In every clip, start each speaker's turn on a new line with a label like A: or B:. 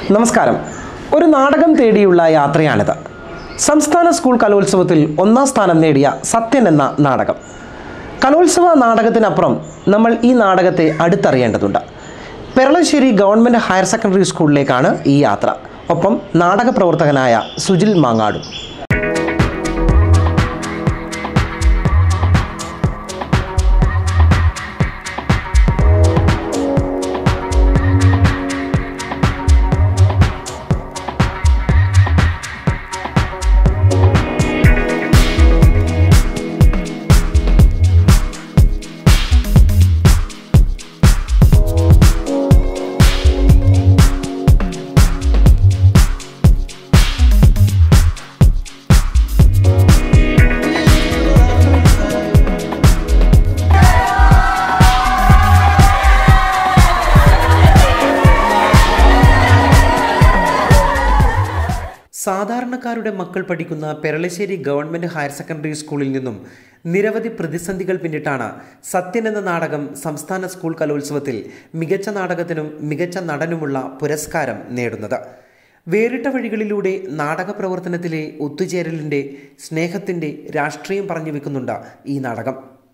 A: നമസ്കാരം ഒരു നാടകം തേടിയുള്ള യാത്രയാണിത് സംസ്ഥാന സ്കൂൾ കലോത്സവത്തിൽ ഒന്നാം സ്ഥാനം നേടിയ സത്യൻ എന്ന നാടകം കലോത്സവ നാടകത്തിനപ്പുറം നമ്മൾ ഈ നാടകത്തെ അടുത്തറിയേണ്ടതുണ്ട് പെരളശ്ശേരി ഗവൺമെൻറ് ഹയർ സെക്കൻഡറി സ്കൂളിലേക്കാണ് ഈ യാത്ര ഒപ്പം നാടക പ്രവർത്തകനായ സുജിൽ മാങ്ങാടും സാധാരണക്കാരുടെ മക്കൾ പഠിക്കുന്ന പെരളശ്ശേരി ഗവൺമെൻറ് ഹയർ സെക്കൻഡറി സ്കൂളിൽ നിന്നും നിരവധി പ്രതിസന്ധികൾ പിന്നിട്ടാണ് സത്യൻ എന്ന നാടകം സംസ്ഥാന സ്കൂൾ കലോത്സവത്തിൽ മികച്ച നാടകത്തിനും മികച്ച നടനുമുള്ള പുരസ്കാരം നേടുന്നത് വേറിട്ട വഴികളിലൂടെ നാടക പ്രവർത്തനത്തിലെ ഒത്തുചേരലിൻ്റെ സ്നേഹത്തിൻ്റെ രാഷ്ട്രീയം പറഞ്ഞു വെക്കുന്നുണ്ട് ഈ നാടകം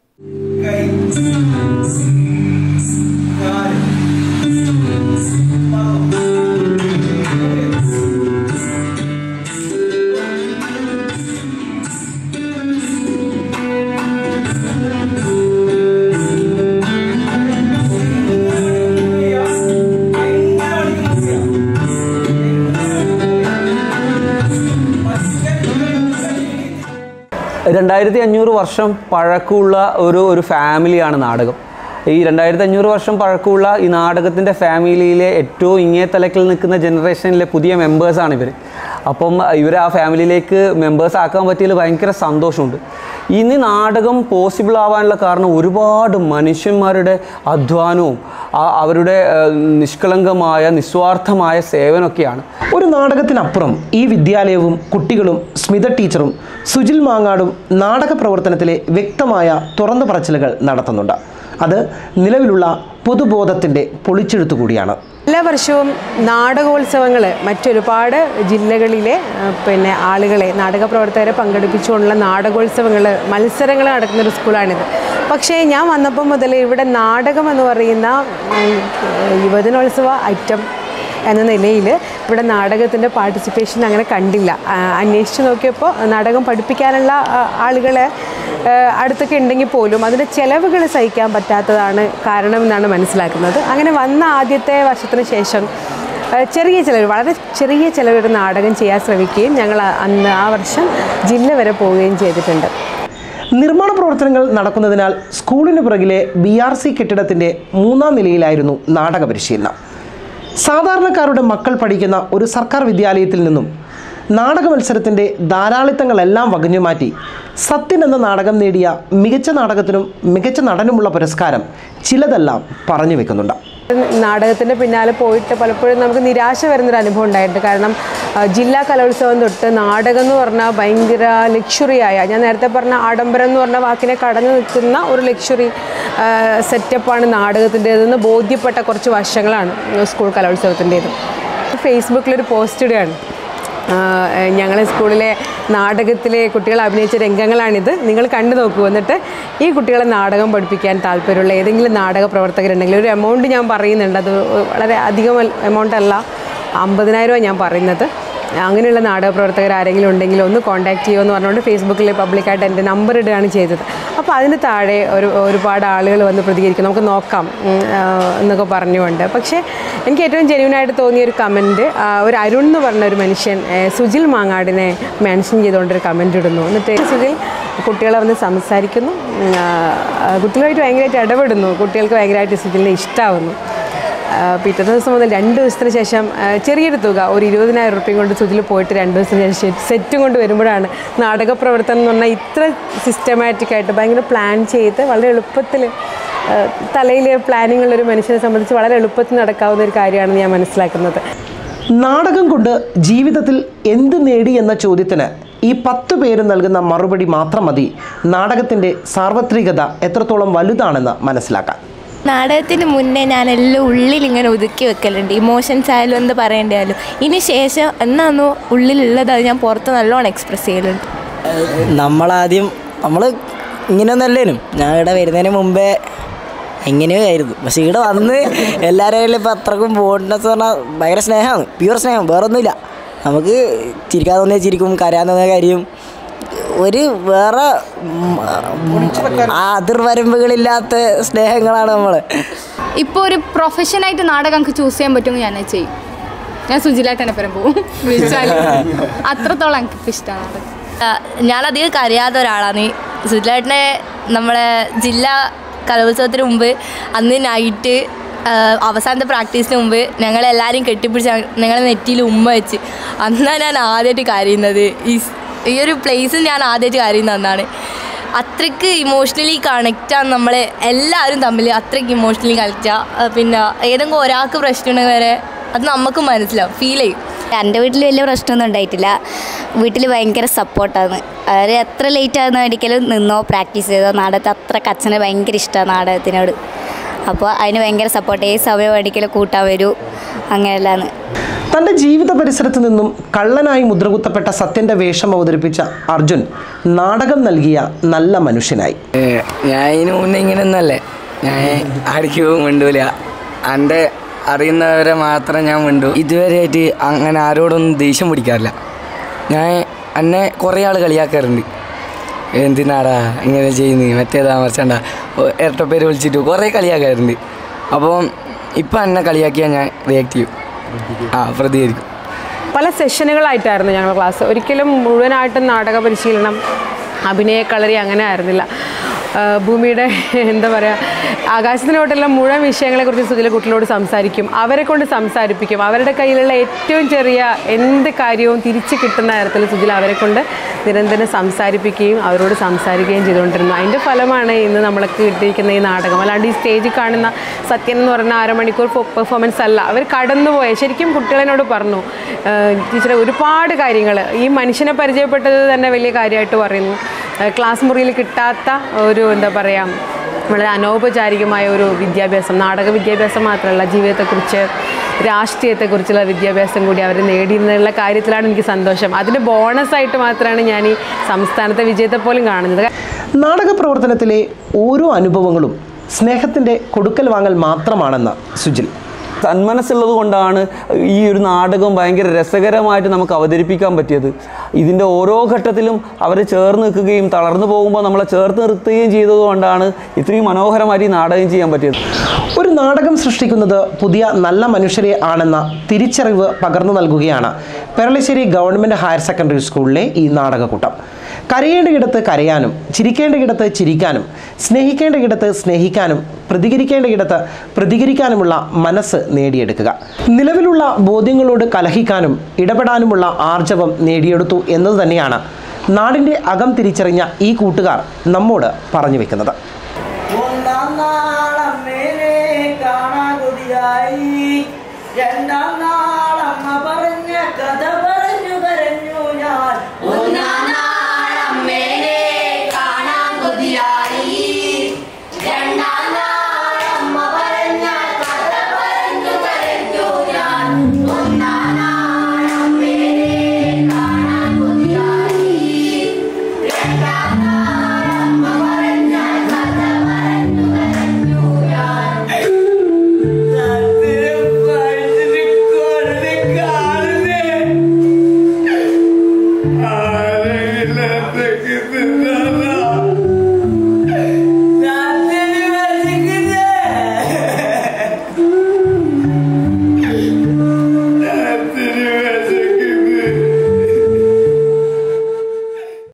B: രണ്ടായിരത്തി അഞ്ഞൂറ് വർഷം പഴക്കമുള്ള ഒരു ഒരു ഫാമിലിയാണ് നാടകം ഈ രണ്ടായിരത്തി അഞ്ഞൂറ് വർഷം പഴക്കമുള്ള ഈ നാടകത്തിൻ്റെ ഫാമിലിയിലെ ഏറ്റവും ഇങ്ങേ തലക്കിൽ നിൽക്കുന്ന ജനറേഷനിലെ പുതിയ മെമ്പേഴ്സാണ് ഇവർ അപ്പം ഇവർ ആ ഫാമിലിയിലേക്ക് മെമ്പേഴ്സ് ആക്കാൻ പറ്റിയതിൽ ഭയങ്കര സന്തോഷമുണ്ട് ഇനി നാടകം പോസിബിൾ ആവാനുള്ള കാരണം ഒരുപാട് മനുഷ്യന്മാരുടെ അധ്വാനവും ആ- അവരുടെ ഏഹ്, നിഷ്കളങ്കമായ നിസ്വാർത്ഥമായ സേവനമൊക്കെയാണ്
A: ഒരു നാടകത്തിനപ്പുറം ഈ വിദ്യാലയവും കുട്ടികളും സ്മിത ടീച്ചറും സുജിൽ മാങ്ങാടും നാടക പ്രവർത്തനത്തിലെ വ്യക്തമായ തുറന്നു പറച്ചിലുകൾ നടത്തുന്നുണ്ട് അത് നിലവിലുള്ള പൊതുബോധത്തിൻ്റെ പൊളിച്ചെഴുത്തു കൂടിയാണ്
C: എല്ലാ വർഷവും നാടകോത്സവങ്ങൾ മറ്റൊരുപാട് ജില്ലകളിലെ ആ, പിന്നെ ആളുകളെ നാടക പ്രവർത്തകരെ പങ്കെടുപ്പിച്ചുകൊണ്ടുള്ള നാടകോത്സവങ്ങൾ മത്സരങ്ങൾ നടക്കുന്ന ഒരു സ്കൂളാണിത് പക്ഷേ ഞാൻ വന്നപ്പോൾ മുതൽ ഇവിടെ നാടകം എന്ന് പറയുന്ന ഉം, യുവജനോത്സവ ഐറ്റം എന്ന നിലയിൽ ഇവിടെ നാടകത്തിൻ്റെ പാർട്ടിസിപ്പേഷൻ അങ്ങനെ കണ്ടില്ല ആ, അന്വേഷിച്ച് നോക്കിയപ്പോൾ നാടകം പഠിപ്പിക്കാനുള്ള ആ, ആളുകളെ ആ, അടുത്തൊക്കെ ഉണ്ടെങ്കിൽ പോലും അതിൻ്റെ ചിലവുകൾ സഹിക്കാൻ പറ്റാത്തതാണ് കാരണം എന്നാണ് മനസ്സിലാക്കുന്നത് അങ്ങനെ വന്ന ആദ്യത്തെ വർഷത്തിന് ശേഷം ആ, ചെറിയ ചിലവ് വളരെ ചെറിയ ചിലവൊരു നാടകം ചെയ്യാൻ ശ്രമിക്കുകയും ഞങ്ങൾ ആ- അന്ന് ആ വർഷം ജില്ല വരെ പോവുകയും ചെയ്തിട്ടുണ്ട്
A: നിർമ്മാണ പ്രവർത്തനങ്ങൾ നടക്കുന്നതിനാൽ സ്കൂളിന് പിറകിലെ ബി ആർ സി കെട്ടിടത്തിൻ്റെ മൂന്നാം നിലയിലായിരുന്നു നാടക പരിശീലനം സാധാരണക്കാരുടെ മക്കൾ പഠിക്കുന്ന ഒരു സർക്കാർ വിദ്യാലയത്തിൽ നിന്നും നാടക മത്സരത്തിൻ്റെ ധാരാളിത്തങ്ങളെല്ലാം വകഞ്ഞുമാറ്റി സത്യൻ എന്ന നാടകം നേടിയ മികച്ച നാടകത്തിനും മികച്ച നടനുമുള്ള പുരസ്കാരം ചിലതെല്ലാം പറഞ്ഞു വെക്കുന്നുണ്ട്
C: നാടകത്തിൻ്റെ പിന്നാലെ പോയിട്ട് പലപ്പോഴും നമുക്ക് നിരാശ വരുന്നൊരു അനുഭവം ഉണ്ടായിട്ടുണ്ട് കാരണം ആ, ജില്ലാ കലോത്സവം തൊട്ട് നാടകം എന്ന് പറഞ്ഞാൽ ഭയങ്കര ലക്ഷറിയായ ഞാൻ നേരത്തെ പറഞ്ഞ ആഡംബരം എന്ന് പറഞ്ഞ വാക്കിനെ കടന്നു നിൽക്കുന്ന ഒരു ലക്ഷറി സെറ്റപ്പാണ് നാടകത്തിൻ്റേതെന്ന് ബോധ്യപ്പെട്ട കുറച്ച് വർഷങ്ങളാണ് സ്കൂൾ കലോത്സവത്തിൻ്റേത് ഫേസ്ബുക്കിലൊരു പോസ്റ്റ് ഇടുകയാണ് ഞങ്ങളെ സ്കൂളിലെ നാടകത്തിലെ കുട്ടികൾ അഭിനയിച്ച രംഗങ്ങളാണിത് നിങ്ങൾ കണ്ടു നോക്കൂ എന്നിട്ട് ഈ കുട്ടികളെ നാടകം പഠിപ്പിക്കാൻ താല്പര്യമുള്ള ഏതെങ്കിലും നാടക പ്രവർത്തകരുണ്ടെങ്കിൽ ഒരു എമൗണ്ട് ഞാൻ പറയുന്നുണ്ട് അത് വളരെ അധികം എമൗണ്ട് അല്ല അമ്പതിനായിരം ഞാൻ പറയുന്നത് അങ്ങനെയുള്ള നാടക പ്രവർത്തകർ ആരെങ്കിലും ഉണ്ടെങ്കിൽ ഒന്ന് കോൺടാക്ട് ചെയ്യുമെന്ന് പറഞ്ഞുകൊണ്ട് ഫേസ്ബുക്കിൽ പബ്ലിക്കായിട്ട് എൻ്റെ നമ്പർ ഇടുകയാണ് ചെയ്തത് അപ്പോൾ അതിന് താഴെ ഒരു ഒരുപാട് ആളുകൾ വന്ന് പ്രതികരിക്കും നമുക്ക് നോക്കാം ഉം, ആ, എന്നൊക്കെ പറഞ്ഞുകൊണ്ട് പക്ഷേ എനിക്ക് ഏറ്റവും ജെന്യൂനായിട്ട് തോന്നിയ ഒരു കമൻറ്റ് ഒരു അരുൺ എന്ന് പറഞ്ഞ ഒരു മനുഷ്യൻ ഏ, സുജിൽ മാങ്ങാടിനെ മെൻഷൻ ചെയ്തുകൊണ്ടൊരു കമൻറ്റ് ഇടുന്നു എന്നിട്ട് സുജിൽ കുട്ടികളെ വന്ന് സംസാരിക്കുന്നു ഉം, ആ, ആ, കുട്ടികളുമായിട്ട് ഭയങ്കരമായിട്ട് ഇടപെടുന്നു കുട്ടികൾക്ക് ഭയങ്കരമായിട്ട് സുജിലിനെ ഇഷ്ടമാവുന്നു ആ, പിറ്റേ ദിവസം മുതൽ രണ്ട് ദിവസത്തിന് ശേഷം ആ, ചെറിയൊരു തുക ഒരു ഇരുപതിനായിരം റുപ്യയും കൊണ്ട് സുജിൽ പോയിട്ട് രണ്ട് ദിവസത്തിന് ശേഷം സെറ്റും കൊണ്ട് വരുമ്പോഴാണ് നാടക പ്രവർത്തനം എന്ന് പറഞ്ഞാൽ ഇത്ര സിസ്റ്റമാറ്റിക് ആയിട്ട് ഭയങ്കര പ്ലാൻ ചെയ്ത് വളരെ എളുപ്പത്തിൽ തലയിൽ പ്ലാനിങ് ഉള്ള ഒരു മനുഷ്യനെ സംബന്ധിച്ച് വളരെ എളുപ്പത്തിൽ നടക്കാവുന്ന ഒരു കാര്യമാണെന്ന് ഞാൻ മനസ്സിലാക്കുന്നത്
A: നാടകം കൊണ്ട് ജീവിതത്തിൽ എന്ത് നേടി എന്ന ചോദ്യത്തിന് ഈ പത്ത് പേര് നൽകുന്ന മറുപടി മാത്രം മതി നാടകത്തിൻ്റെ സാർവത്രികത എത്രത്തോളം വലുതാണെന്ന് മനസ്സിലാക്കാൻ
D: നാടകത്തിന് മുന്നേ ഞാൻ എല്ലാം ഉള്ളിൽ ഇങ്ങനെ ഒതുക്കി വെക്കലുണ്ട് ഇമോഷൻസ് ആയാലും എന്ത് പറയേണ്ടായാലും ഇനി ശേഷം എന്നാന്നോ ഉള്ളിലുള്ളത് അത് ഞാൻ പുറത്ത് നല്ലോണം എക്സ്പ്രസ് ചെയ്യലുണ്ട്
E: നമ്മളാദ്യം നമ്മൾ ഇങ്ങനെയൊന്നല്ലേനും ഞാൻ ഇവിടെ വരുന്നതിന് മുമ്പേ എങ്ങനെയോ ആയിരുന്നു പക്ഷെ ഇവിടെ വന്ന് എല്ലാവരും ഇപ്പം അത്രക്കും ബോണ്ടിനെസ് പറഞ്ഞാൽ ഭയങ്കര സ്നേഹമാണ് പ്യുവർ സ്നേഹം വേറെ ഒന്നുമില്ല നമുക്ക് ചിരിക്കാൻ തോന്നിയാൽ ചിരിക്കും കരയാൻ തോന്നിയ കാര്യം ഒരു വേറെ ഉം, ആ അതിർവരമ്പുകളില്ലാത്ത സ്നേഹങ്ങളാണ് നമ്മൾ
F: ഇപ്പോൾ ഒരു പ്രൊഫഷനായിട്ട് നാടകം എനിക്ക് ചൂസ് ചെയ്യാൻ പറ്റുമെങ്കിൽ ഞാൻ അത് ചെയ്യും ഞാൻ സുജിലായിട്ട് എന്നെ പോവും വിളിച്ചാൽ അത്രത്തോളം എനിക്ക് ഇഷ്ടമാണ് നാടകം
D: ഞാനധികം കരയാത്ത ഒരാളാണ് സുജിലേട്ടനെ നമ്മളെ ജില്ലാ കലോത്സവത്തിന് മുമ്പ് അന്ന് നൈറ്റ് അവസാനത്തെ പ്രാക്ടീസിന് മുമ്പ് ഞങ്ങളെല്ലാവരും കെട്ടിപ്പിടിച്ച് ഞങ്ങളെ നെറ്റിയിൽ ഉമ്മ വെച്ച് അന്നാണ് ഞാൻ ആദ്യമായിട്ട് കരയുന്നത് ഈ സ്- ഈ ഒരു പ്ലേസിൽ ഞാൻ ആദ്യമായിട്ട് കരയുന്നത് അന്നാണ് അത്രയ്ക്ക് ഇമോഷണലി കണക്റ്റാണ് നമ്മളെ എല്ലാവരും തമ്മിൽ അത്രയ്ക്ക് ഇമോഷണലി കണക്റ്റാണ് പിന്നെ ഏതെങ്കിലും ഒരാൾക്ക് പ്രശ്നമുണ്ടെങ്കിൽ വരെ അത് നമുക്ക് മനസ്സിലാവും ഫീൽ ചെയ്യും
G: എൻ്റെ വീട്ടിൽ വലിയ പ്രശ്നമൊന്നും ഉണ്ടായിട്ടില്ല വീട്ടിൽ ഭയങ്കര സപ്പോർട്ടാണ് അവർ എത്ര ലേറ്റ് ആകുന്ന ഒരിക്കലും നിന്നോ പ്രാക്ടീസ് ചെയ്തോ നാടകത്തെ അത്ര അച്ഛന് ഭയങ്കര ഇഷ്ടമാണ് നാടകത്തിനോട് അപ്പോൾ അതിന് ഭയങ്കര സപ്പോർട്ട് ഏത് സമയം ഒരിക്കലും കൂട്ടാൻ വരൂ അങ്ങനെയല്ലാന്ന്
A: തൻ്റെ ജീവിത പരിസരത്ത് നിന്നും കള്ളനായി മുദ്രകുത്തപ്പെട്ട സത്യൻ്റെ വേഷം അവതരിപ്പിച്ച അർജുൻ നാടകം നൽകിയ നല്ല മനുഷ്യനായി
E: ഞാൻ ഇതിന് മുന്നേ ഇങ്ങനെയൊന്നല്ലേ ഞാൻ ആർക്കും മിണ്ടൂല എൻ്റെ അറിയുന്നവരെ മാത്രം ഞാൻ മിണ്ടു ഇതുവരെയായിട്ട് അങ്ങനെ ആരോടൊന്നും ദേഷ്യം പിടിക്കാറില്ല ഞാൻ എന്നെ കുറേ ആൾ കളിയാക്കാറുണ്ട് എന്തിനാടാ ഇങ്ങനെ ചെയ്യുന്നത് മറ്റേതാ മറിച്ചണ്ട ഇരട്ടപ്പേര് വിളിച്ചിട്ട് കുറേ കളിയാക്കാറുണ്ട് അപ്പം ഇപ്പം എന്നെ കളിയാക്കിയാൽ ഞാൻ റിയാക്ട് ചെയ്യും ആ പ്രതികരിക്കും
C: പല സെഷനുകളായിട്ടായിരുന്നു ഞങ്ങൾ ക്ലാസ് ഒരിക്കലും മുഴുവനായിട്ടും നാടക പരിശീലനം അഭിനയ കളരി അങ്ങനെ ആയിരുന്നില്ല ആ, ഭൂമിയുടെ എന്താ പറയുക ആകാശത്തിലോട്ടുള്ള മുഴുവൻ വിഷയങ്ങളെക്കുറിച്ച് സുജില കുട്ടികളോട് സംസാരിക്കും അവരെ കൊണ്ട് സംസാരിപ്പിക്കും അവരുടെ കയ്യിലുള്ള ഏറ്റവും ചെറിയ എന്ത് കാര്യവും തിരിച്ച് കിട്ടുന്ന തരത്തിൽ സുജില അവരെ കൊണ്ട് നിരന്തരം സംസാരിപ്പിക്കുകയും അവരോട് സംസാരിക്കുകയും ചെയ്തുകൊണ്ടിരുന്നു അതിൻ്റെ ഫലമാണ് ഇന്ന് നമ്മൾക്ക് കിട്ടിയിരിക്കുന്ന ഈ നാടകം അല്ലാണ്ട് ഈ സ്റ്റേജിൽ കാണുന്ന സത്യൻ എന്ന് പറഞ്ഞ അരമണിക്കൂർ പെർഫോമൻസ് അല്ല അവർ കടന്നുപോയ ശരിക്കും കുട്ടികളെന്നോട് പറഞ്ഞു ടീച്ചറെ ഒരുപാട് കാര്യങ്ങൾ ഈ മനുഷ്യനെ പരിചയപ്പെട്ടത് തന്നെ വലിയ കാര്യമായിട്ട് പറയുന്നു ഏഹ് ക്ലാസ് മുറിയിൽ കിട്ടാത്ത ഒരു എന്താ പറയുക വളരെ അനൗപചാരികമായ ഒരു വിദ്യാഭ്യാസം നാടക വിദ്യാഭ്യാസം മാത്രമല്ല ജീവിതത്തെക്കുറിച്ച് രാഷ്ട്രീയത്തെക്കുറിച്ചുള്ള വിദ്യാഭ്യാസം കൂടി അവർ നേടിയെന്നുള്ള കാര്യത്തിലാണ് എനിക്ക് സന്തോഷം അതിൻ്റെ ബോണസായിട്ട് മാത്രമാണ് ഞാൻ ഈ സംസ്ഥാനത്തെ വിജയത്തെ പോലും കാണുന്നത്
A: നാടക പ്രവർത്തനത്തിലെ ഓരോ അനുഭവങ്ങളും സ്നേഹത്തിൻ്റെ കൊടുക്കൽ വാങ്ങൽ മാത്രമാണെന്ന് സുജിൽ
B: സന്മനസ്സുള്ളത് കൊണ്ടാണ് ഈ ഒരു നാടകം ഭയങ്കര രസകരമായിട്ട് നമുക്ക് അവതരിപ്പിക്കാൻ പറ്റിയത് ഇതിൻ്റെ ഓരോ ഘട്ടത്തിലും അവർ ചേർന്ന് നിൽക്കുകയും തളർന്നു പോകുമ്പോൾ നമ്മളെ ചേർത്ത് നിർത്തുകയും ചെയ്തതുകൊണ്ടാണ് ഇത്രയും മനോഹരമായിട്ട് ഈ നാടകം ചെയ്യാൻ പറ്റിയത്
A: ഒരു നാടകം സൃഷ്ടിക്കുന്നത് പുതിയ നല്ല മനുഷ്യരെ ആണെന്ന തിരിച്ചറിവ് പകർന്നു നൽകുകയാണ് പെരളശ്ശേരി ഗവൺമെൻറ് ഹയർ സെക്കൻഡറി സ്കൂളിലെ ഈ നാടകക്കൂട്ടം കരയേണ്ടയിടത്ത് കരയാനും ചിരിക്കേണ്ടയിടത്ത് ചിരിക്കാനും സ്നേഹിക്കേണ്ടയിടത്ത് സ്നേഹിക്കാനും പ്രതികരിക്കേണ്ടയിടത്ത് പ്രതികരിക്കാനുമുള്ള മനസ്സ് നേടിയെടുക്കുക നിലവിലുള്ള ബോധ്യങ്ങളോട് കലഹിക്കാനും ഇടപെടാനുമുള്ള ആർജവം നേടിയെടുത്തു എന്നത് തന്നെയാണ് നാടിൻ്റെ അകം തിരിച്ചറിഞ്ഞ ഈ കൂട്ടുകാർ നമ്മോട് പറഞ്ഞു വെക്കുന്നത്
E: ഒന്നാം നാളമ്മേനെ കാണാൻ കൊതിയായി രണ്ടാം നാൾ